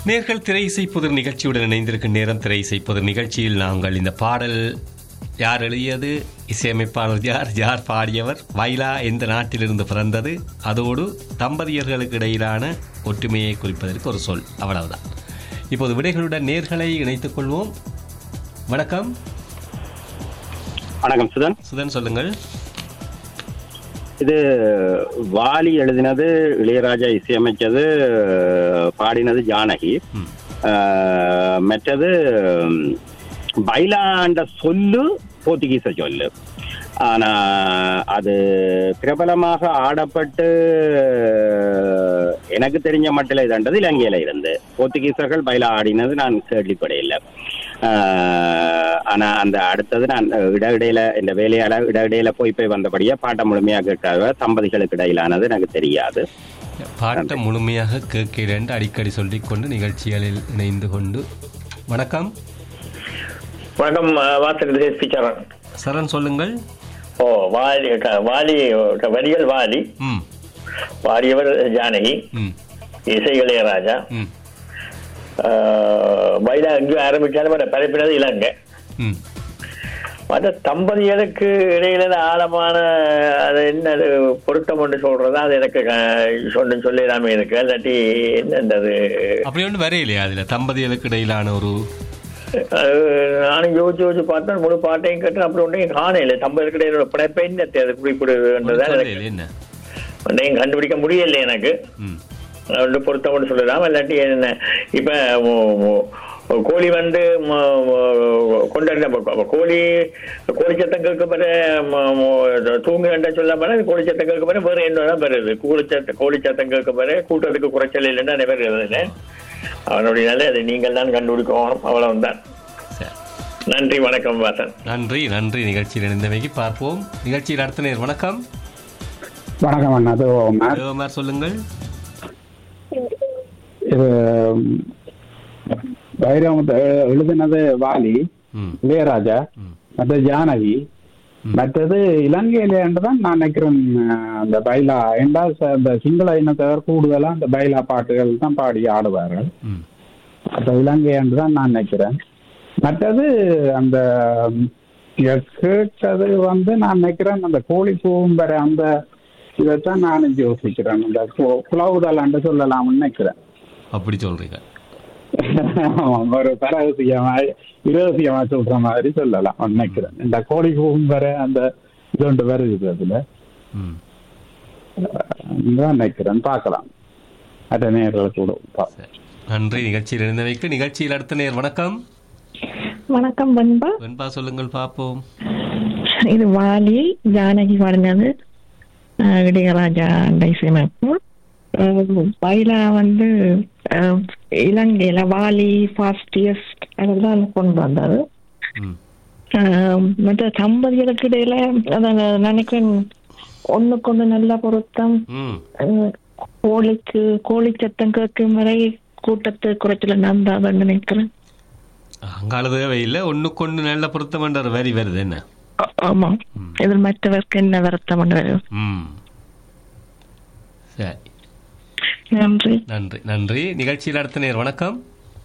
நேர்கள் திரை இசை புதிர் நிகழ்ச்சியுடன் இணைந்திருக்கும் நேரம் திரை இசை புதிர் நிகழ்ச்சியில் நாங்கள் இந்த பாடல் யார் எழுதியது இசையமைப்பாளர் யார் யார் பாடியவர் வைலா எந்த நாட்டிலிருந்து பிறந்தது அதோடு தம்பதியர்களுக்கு இடையிலான ஒற்றுமையை குறிப்பதற்கு ஒரு சொல் அவ்வளவுதான் இப்போது விடைகளுடன் நேர்களை இணைத்துக் கொள்வோம் வணக்கம் வணக்கம் சுதன் சுதன் சொல்லுங்கள் இது வாலி எழுதினது இளையராஜா இசையமைச்சது பாடினது ஜானகி ம். ஆஹ், மற்றது ம், பைலாண்ட சொல்லு போர்த்துகீச சொல்லு ஆனா அது பிரபலமாக ஆடப்பட்டு எனக்கு தெரிஞ்ச மட்டில் இதன்றது இலங்கையில இருந்து போர்த்துகீசர்கள் பைலா ஆடினது நான் கேள்விப்படையில ஆஹ், ஆனா அந்த அடுத்தது நான் இட இடையில இந்த வேலையால இட இடையில போய் போய் வந்தபடியே பாட்டை முழுமையாக கேட்காத தம்பதிகளுக்கு இடையிலானது எனக்கு தெரியாது பாட்டை முழுமையாக கேட்கிறேன் என்று அடிக்கடி சொல்லிக்கொண்டு நிகழ்ச்சிகளில் இணைந்து கொண்டு வணக்கம் வணக்கம் அஹ், வாசன் எஸ்பி சரண் சரண் சொல்லுங்கள் ஓ வாலி க- வாலி க- வரிகள் வாலி ம் பாடியவர் ஜானகி ம் இசை இளையராஜா ம் அஹ், பைலா எங்கேயும் ஆரம்பிச்சாலும் அதை பரப்பினது இலங்கை ம் மற்ற தம்பதியருக்கு இடையில ஆழமான அது என்ன அது பொருத்தம் என்று சொல்றதா அது எனக்கு க- சொன்ன சொல்லிடாம இருக்கு இல்லாட்டி என்ன அது அப்படி ஒன்று வரையிலையா அதில் தம்பதிகளுக்கு இடையிலான ஒரு அது நானும் யோசிச்சு யோசிச்சு பார்த்தேன் முழு பாட்டையும் கேட்டு அப்படி ஒன்றையும் காணையில தம்பதியருக்கு இடையில படைப்பை என்ன அது குறிப்பிடுதுன்றதா எனக்கு சொல்லையில என்ன ஒன்றையும் கண்டுபிடிக்க முடியல எனக்கு ம் ரெண்டு பொருத்தம்னு சொல்லலாம் இல்லாட்டி என்ன இப்ப மு- மு- கோழி வந்து ம- ம- கொண்டாடின பக்கம். கோழி கோழி சத்தம் கேட்க பிற தூங்குகின்ற சொல்ல போனா கோழி சத்தம் கேட்க பிற வேற என்னதான் வருது கோழி சத்தம் கோழி சத்தம் கேட்க பிற கூட்டத்துக்கு குறைச்சல் இல்லைன்னா நிறைய வருது அவனுடைய நல்ல அதை நீங்கள் தான் கண்டுபிடிக்கணும் அவ்வளவுதான் சரி நன்றி வணக்கம் வாசன் நன்றி நன்றி நிகழ்ச்சியில் இணைந்தமைக்கு பார்ப்போம் நிகழ்ச்சியில் அடுத்த நேர் வணக்கம் வணக்கம் அண்ணா அது மேம் தேவமார் சொல்லுங்கள் இது வைரமுத்து எழுதினது வாலி ம் இளையராஜா ம் மற்றது ஜானகி மற்றது இலங்கையில தான் நான் நினைக்கிறேன் அஹ், அந்த பைலா ஏண்டா ச- இந்த சிங்கள இனத்தவர் கூடுதலா அந்த பைலா பாட்டுகள் தான் பாடி ஆடுவார்கள் ம் அப்ப இலங்கை என்று தான் நான் நினைக்கிறேன் மற்றது அந்த ம், இங்க கேட்டது வந்து நான் நினைக்கிறேன் அந்த கோழி பூம்பரை அந்த இதைத்தான் நான் யோசிக்கிறேன் அந்த கு- குலவுதலான்னு சொல்லலாம்னு நினைக்கிறேன் அப்படி சொல்றீங்க ஆமாம், ஒரு பரவசியமா இரகசியமா சொல்ற மாதிரி சொல்லலாம் நினைக்கிறேன் இந்த கோழி பூம்பரை அந்த இது ஒன்று வருது அதுல ம் அஹ், தான் நினைக்கிறேன் பார்க்கலாம் அட்ட நேரில் கூட பா- சரி நன்றி நிகழ்ச்சியில் இணைந்தமைக்கு நிகழ்ச்சியில் அடுத்த நேர் வணக்கம் வணக்கம் பண்பா வெண்பா சொல்லுங்கள் பார்ப்போம் இது வாலி ஜானகி பாடினது அஹ், இளையராஜா அந்த இசையமைப்பு அஹ், பைலா வந்து அஹ், இலங்கையில வாலி ஃபாஸ்டியஸ்ட் அதெல்லாம் கொண்டு வந்தது ம் அஹ், மற்ற தம்பதிகளுக்கு இடையில அதான் நான் நினைக்கிறேன் ஒண்ணுக்கு ஒண்ணு நல்ல பொருத்தம் ம் அஹ், கோழிக்கு கோழி சத்தம் கேட்கும் வரை கூட்டத்தை குறைச்சல நந்தாதான் நினைக்கிறேன் அங்கால தேவையில்லை ஒன்றுக்கொன்று நல்ல பொருத்தம் என்ற ஒரு வரி வருது என்ன ஆ- ஆமா இதில் மற்றவருக்கு என்ன வருத்தம் வரும் ம் சரி நன்றி நன்றி நன்றி நிகழ்ச்சியில் அடுத்த நேர் வணக்கம்